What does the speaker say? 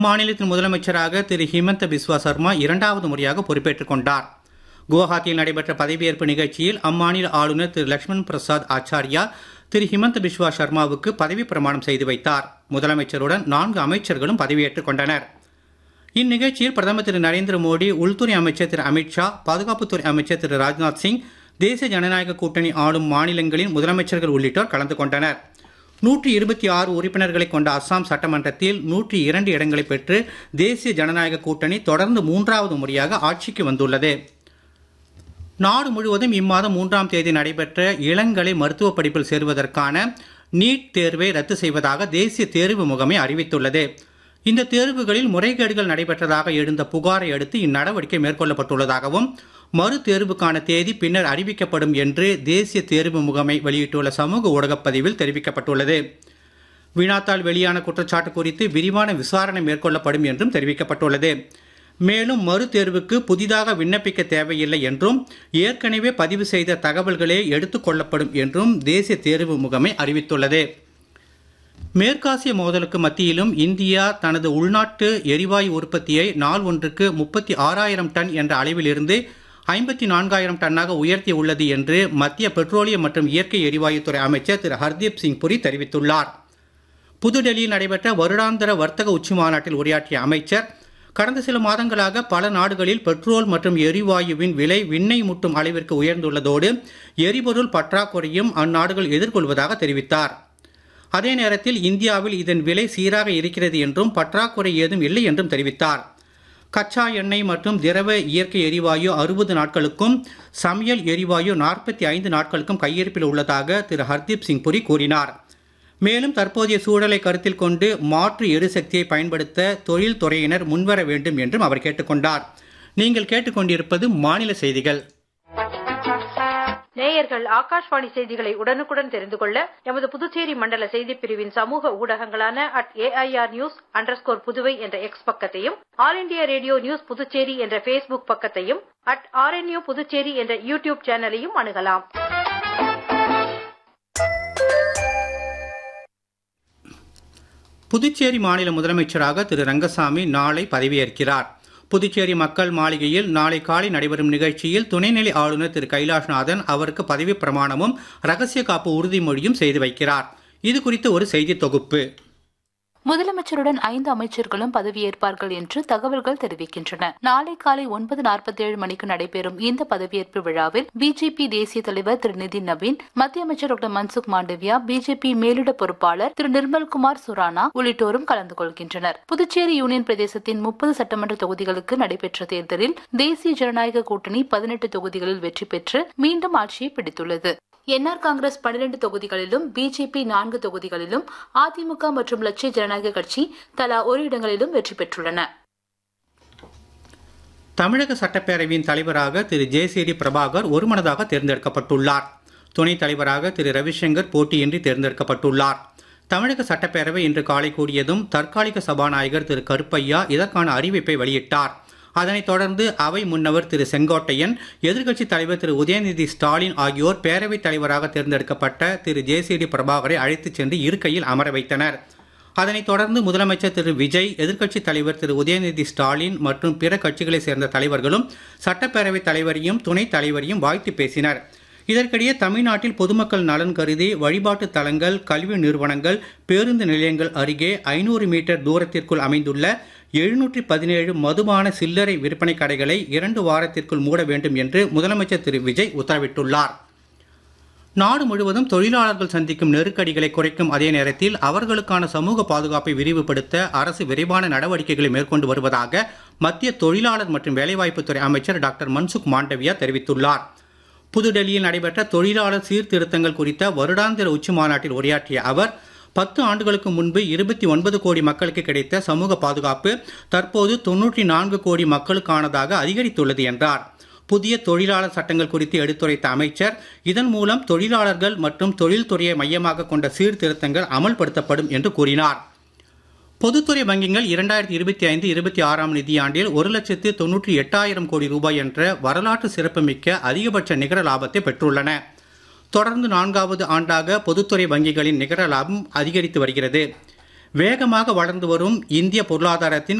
மாநிலத்தின் முதலமைச்சராக திரு ஹிமந்த பிஸ்வா சர்மா இரண்டாவது முறையாக பொறுப்பேற்றுக் கொண்டார் குவஹாத்தியில் நடைபெற்ற பதவியேற்பு நிகழ்ச்சியில் அம்மாநில ஆளுநர் திரு லட்சுமண் பிரசாத் ஆச்சாரியா திரு ஹிமந்த பிஸ்வா சர்மாவுக்கு பதவி பிரமாணம் செய்து வைத்தார் முதலமைச்சருடன் நான்கு அமைச்சர்களும் பதவியேற்றுக் கொண்டனர் இந்நிகழ்ச்சியில் பிரதமர் திரு நரேந்திர மோடி உள்துறை அமைச்சர் திரு அமித்ஷா பாதுகாப்புத்துறை அமைச்சர் திரு ராஜ்நாத் சிங் தேசிய ஜனநாயக கூட்டணி ஆளும் மாநிலங்களின் முதலமைச்சர்கள் உள்ளிட்டோர் கலந்து கொண்டனர் நூற்றி இருபத்தி ஆறு உறுப்பினர்களை கொண்ட அஸ்ஸாம் சட்டமன்றத்தில் நூற்றி இரண்டு இடங்களை பெற்று தேசிய ஜனநாயக கூட்டணி தொடர்ந்து மூன்றாவது முறையாக ஆட்சிக்கு வந்துள்ளது நாடு முழுவதும் இம்மாதம் மூன்றாம் தேதி நடைபெற்ற இளங்கலை மருத்துவ படிப்பில் சேருவதற்கான நீட் தேர்வை ரத்து செய்வதாக தேசிய தேர்வு முகமை அறிவித்துள்ளது இந்த தேர்வுகளில் முறைகேடுகள் நடைபெற்றதாக எழுந்த புகாரை அடுத்து இந்நடவடிக்கை மேற்கொள்ளப்பட்டுள்ளதாகவும் மறு தேர்வுக்கான தேதி பின்னர் அறிவிக்கப்படும் என்று தேசிய தேர்வு முகமை வெளியிட்டுள்ள சமூக ஊடகப் பதிவில் தெரிவிக்கப்பட்டுள்ளது வினாத்தால் வெளியான குற்றச்சாட்டு குறித்து விரிவான விசாரணை மேற்கொள்ளப்படும் என்றும் தெரிவிக்கப்பட்டுள்ளது மேலும் மறு தேர்வுக்கு புதிதாக விண்ணப்பிக்க தேவையில்லை என்றும் ஏற்கனவே பதிவு செய்த தகவல்களே எடுத்துக் கொள்ளப்படும் என்றும் தேசிய தேர்வு முகமை அறிவித்துள்ளது மேற்காசிய மோதலுக்கு மத்தியிலும் இந்தியா தனது உள்நாட்டு எரிவாயு உற்பத்தியை நாள் ஒன்றுக்கு முப்பத்தி ஆறாயிரம் டன் என்ற அளவிலிருந்து ஐம்பத்தி நான்காயிரம் டன்னாக உயர்த்தி உள்ளது என்று மத்திய பெட்ரோலியம் மற்றும் இயற்கை எரிவாயுத்துறை அமைச்சர் திரு ஹர்தீப் சிங் புரி தெரிவித்துள்ளார் புதுடெல்லியில் நடைபெற்ற வருடாந்திர வர்த்தக உச்சி மாநாட்டில் உரையாற்றிய அமைச்சர் கடந்த சில மாதங்களாக பல நாடுகளில் பெட்ரோல் மற்றும் எரிவாயுவின் விலை விண்ணை முட்டும் அளவிற்கு உயர்ந்துள்ளதோடு எரிபொருள் பற்றாக்குறையும் அந்நாடுகள் எதிர்கொள்வதாக தெரிவித்தார் அதே நேரத்தில் இந்தியாவில் இதன் விலை சீராக இருக்கிறது என்றும் பற்றாக்குறை ஏதும் இல்லை என்றும் தெரிவித்தார் கச்சா எண்ணெய் மற்றும் திரவ இயற்கை எரிவாயு அறுபது நாட்களுக்கும் சமையல் எரிவாயு நாற்பத்தி ஐந்து நாட்களுக்கும் கையிருப்பில் உள்ளதாக திரு ஹர்தீப் சிங் புரி கூறினார் மேலும் தற்போதைய சூழலை கருத்தில் கொண்டு மாற்று எரிசக்தியை பயன்படுத்த தொழில் துறையினர் முன்வர வேண்டும் என்றும் அவர் கேட்டுக்கொண்டார் நீங்கள் கேட்டுக்கொண்டிருப்பது மாநில செய்திகள் நேயர்கள் ஆகாஷ்வாணி செய்திகளை உடனுக்குடன் தெரிந்து கொள்ள எமது புதுச்சேரி மண்டல செய்திப் பிரிவின் சமூக ஊடகங்களான at A I R news underscore Puduvai என்ற எக்ஸ் பக்கத்தையும் all India radio news Puducherry என்ற ஃபேஸ்புக் பக்கத்தையும் அட் ஆர்என்யூ புதுச்சேரி என்ற யூடியூப் சேனலையும் அணுகலாம் புதுச்சேரி மாநில முதலமைச்சராக திரு ரங்கசாமி நாளை பதவியேற்கிறார் புதுச்சேரி மக்கள் மாளிகையில் நாளை காலை நடைபெறும் நிகழ்ச்சியில் துணைநிலை ஆளுநர் திரு கைலாஷ்நாதன் அவருக்கு பதவி பிரமாணமும் ரகசிய காப்பு உறுதிமொழியும் செய்து வைக்கிறார் இது குறித்து ஒரு செய்தி தொகுப்பு முதலமைச்சருடன் ஐந்து அமைச்சர்களும் பதவியேற்பார்கள் என்று தகவல்கள் தெரிவிக்கின்றன நாளை காலை ஒன்பது நாற்பத்தி ஏழு மணிக்கு நடைபெறும் இந்த பதவியேற்பு விழாவில் பிஜேபி தேசிய தலைவர் திரு நிதின் நவீன் மத்திய அமைச்சர் டாக்டர் மன்சுக் மாண்டவியா பிஜேபி மேலிட பொறுப்பாளர் திரு நிர்மல்குமார் சுரானா உள்ளிட்டோரும் கலந்து கொள்கின்றனர் புதுச்சேரி யூனியன் பிரதேசத்தின் முப்பது சட்டமன்ற தொகுதிகளுக்கு நடைபெற்ற தேர்தலில் தேசிய ஜனநாயக கூட்டணி பதினெட்டு தொகுதிகளில் வெற்றி பெற்று மீண்டும் ஆட்சியை பிடித்துள்ளது என்ஆர் காங்கிரஸ் பனிரெண்டு தொகுதிகளிலும் பிஜேபி நான்கு தொகுதிகளிலும் அதிமுக மற்றும் லட்சிய ஜனநாயக கட்சி தலா ஒரு இடங்களிலும் வெற்றி பெற்றுள்ளன தமிழக சட்டப்பேரவையின் தலைவராக திரு ஜேசிடி பிரபாகர் ஒருமனதாக தேர்ந்தெடுக்கப்பட்டுள்ளார் துணைத் தலைவராக திரு ரவிசங்கர் போட்டியின்றி தேர்ந்தெடுக்கப்பட்டுள்ளார் தமிழக சட்டப்பேரவை இன்று காலை கூடியதும் தற்காலிக சபாநாயகர் திரு கருப்பையா இதற்கான அறிவிப்பை வெளியிட்டார் அதனைத் தொடர்ந்து அவை முன்னவர் திரு செங்கோட்டையன் எதிர்க்கட்சித் தலைவர் திரு உதயநிதி ஸ்டாலின் ஆகியோர் பேரவைத் தலைவராக தேர்ந்தெடுக்கப்பட்ட திரு ஜேசிடி பிரபாகரை அழைத்துச் சென்று இருக்கையில் அமர வைத்தனர் அதனைத் தொடர்ந்து முதலமைச்சர் திரு விஜய் எதிர்க்கட்சித் தலைவர் திரு உதயநிதி ஸ்டாலின் மற்றும் பிற கட்சிகளைச் சேர்ந்த தலைவர்களும் சட்டப்பேரவைத் தலைவரையும் துணைத் தலைவரையும் வாழ்த்து பேசினர் இதற்கிடையே தமிழ்நாட்டில் பொதுமக்கள் நலன் கருதி வழிபாட்டு தலங்கள் கல்வி நிறுவனங்கள் பேருந்து நிலையங்கள் அருகே ஐநூறு மீட்டர் தூரத்திற்குள் அமைந்துள்ள எழுநூற்றி பதினேழு மதுபான சில்லறை விற்பனை கடைகளை இரண்டு வாரத்திற்குள் மூட வேண்டும் என்று முதலமைச்சர் திரு விஜய் உத்தரவிட்டுள்ளார் நாடு முழுவதும் தொழிலாளர்கள் சந்திக்கும் நெருக்கடிகளை குறைக்கும் அதே நேரத்தில் அவர்களுக்கான சமூக பாதுகாப்பை விரிவுபடுத்த அரசு விரைவான நடவடிக்கைகளை மேற்கொண்டு வருவதாக மத்திய தொழிலாளர் மற்றும் வேலைவாய்ப்புத்துறை அமைச்சர் டாக்டர் மன்சுக் மாண்டவியா தெரிவித்துள்ளார் புதுடெல்லியில் நடைபெற்ற தொழிலாளர் சீர்திருத்தங்கள் குறித்த வருடாந்திர உச்சி மாநாட்டில் உரையாற்றிய அவர் பத்து ஆண்டுகளுக்கு முன்பு இருபத்தி ஒன்பது கோடி மக்களுக்கு கிடைத்த சமூக பாதுகாப்பு தற்போது தொன்னூற்றி நான்கு கோடி மக்களுக்கானதாக அதிகரித்துள்ளது என்றார் புதிய தொழிலாளர் சட்டங்கள் குறித்து எடுத்துரைத்த அமைச்சர் இதன் மூலம் தொழிலாளர்கள் மற்றும் தொழில்துறையை மையமாக கொண்ட சீர்திருத்தங்கள் அமல்படுத்தப்படும் என்று கூறினார் பொதுத்துறை வங்கிகள் இரண்டாயிரத்தி இருபத்தி ஐந்து இருபத்தி ஆறாம் நிதியாண்டில் ஒரு லட்சத்து தொன்னூற்றி எட்டாயிரம் கோடி ரூபாய் என்ற வரலாற்று சிறப்புமிக்க அதிகபட்ச நிகர லாபத்தை பெற்றுள்ளன தொடர்ந்து நான்காவது ஆண்டாக பொதுத்துறை வங்கிகளின் நிகர லாபம் அதிகரித்து வருகிறது வேகமாக வளர்ந்து வரும் இந்திய பொருளாதாரத்தின்